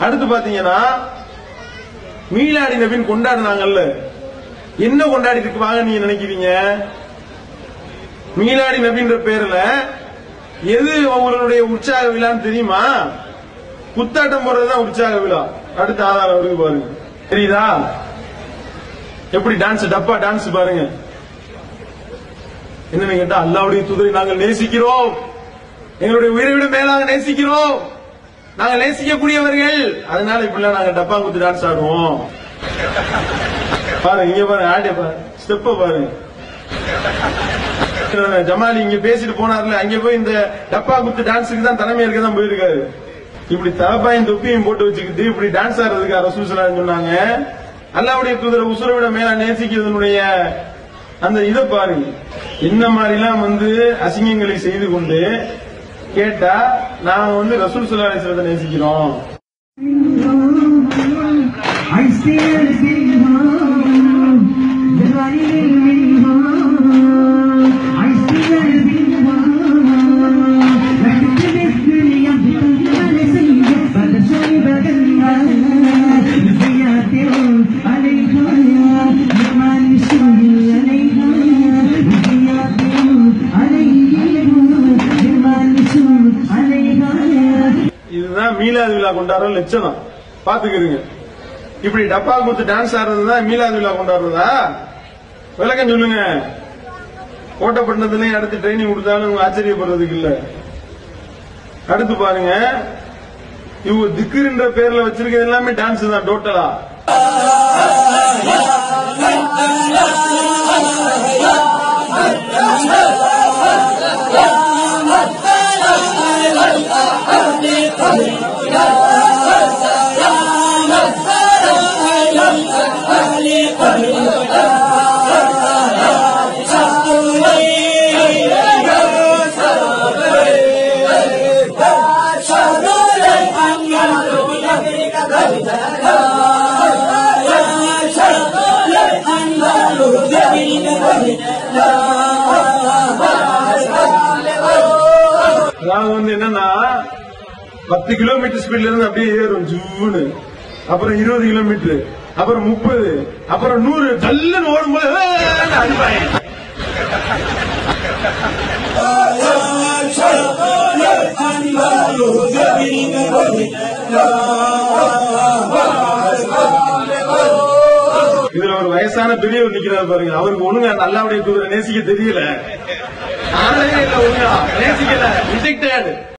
அடுத்து பாத்தீங்கன்னா மீலாடி நபின் கொண்டாடினாங்கல்ல என்ன கொண்டாடி இருக்குவாங்க நீங்க நினைக்கிறீங்க மீலாடி நபின்ற பேர்ல எது அவங்களுடைய உற்சாக விழான்னு தெரியுமா குத்தாட்டம் போறதுதான் உற்சாக விழா அடுத்த ஆதாரம் வருது பாருங்க தெரியுதா எப்படி டான்ஸ் டப்பா டான்ஸ் பாருங்க என்னன்னு கேட்டா அல்லாவுடைய தூதரை நாங்கள் நேசிக்கிறோம் எங்களுடைய உயிரை விட மேலாக நேசிக்கிறோம் நாங்கள் நேசிக்கக்கூடியவர்கள் அதனால இப்படிலாம் நாங்க டப்பா குத்து டான்ஸ் ஆடுவோம் பாருங்க இங்க பாருங்க ஆடிய பாருங்க ஸ்டெப்ப பாருங்க ஜமாலி இங்க பேசிட்டு போனார்ல அங்க போய் இந்த டப்பா குத்து டான்ஸுக்கு தான் தலைமை இருக்க தான் போயிருக்காரு இப்படி தலப்பாயும் தொப்பியும் போட்டு வச்சுக்கிட்டு இப்படி டான்ஸ் ஆடுறதுக்கு ரசூல் சொன்னாங்க அல்லாவுடைய தூதரை உசுரை விட மேல நேசிக்கிறதுனுடைய அந்த இதை பாருங்க என்ன மாதிரிலாம் வந்து அசிங்கங்களை செய்து கொண்டு கேட்டா நாங்க வந்து ரசூல் சுல்லாசத்தை நேசிக்கிறோம் I still sing home, the running in home. I still sing home, like the mystery of the Palestine, but the story began. زياتهم عليها لما نشوف عليها زياتهم عليها لما نشوف عليها இதுதான் மீலாது விழா கொண்டாடுற லட்சணம் பாத்துக்கிறீங்க இப்படி டப்பா குத்து டான்ஸ் ஆடுறதுதான் மீலாது விழா கொண்டாடுறதா விளக்கம் சொல்லுங்க கோட்டப்பட்டினத்துலயும் அடுத்து ட்ரைனிங் கொடுத்தாலும் உங்க ஆச்சரியப்படுறதுக்கு இல்ல அடுத்து பாருங்க இவங்க திக்குன்ற பேர்ல வச்சிருக்கிறது எல்லாமே டான்ஸ் தான் டோட்டலா அதாவது வந்து என்னன்னா பத்து கிலோமீட்டர் ஸ்பீட்ல இருந்து அப்படியே ஏறும் ஜூனு அப்புறம் இருபது கிலோமீட்டர் அப்புறம் முப்பது அப்புறம் நூறு ஜல்லுன்னு ஓடும்போது ஏன்னு அடிப்பாங்க இதுல ஒரு வயசான பெரியவர் நிக்கிறார் பாருங்க அவருக்கு ஒண்ணுங்க நல்லாவுடைய தூதரை நேசிக்க தெரியல ஆளே இல்ல ஒழுங்கா நேசிக்கல ரிஜெக்டட்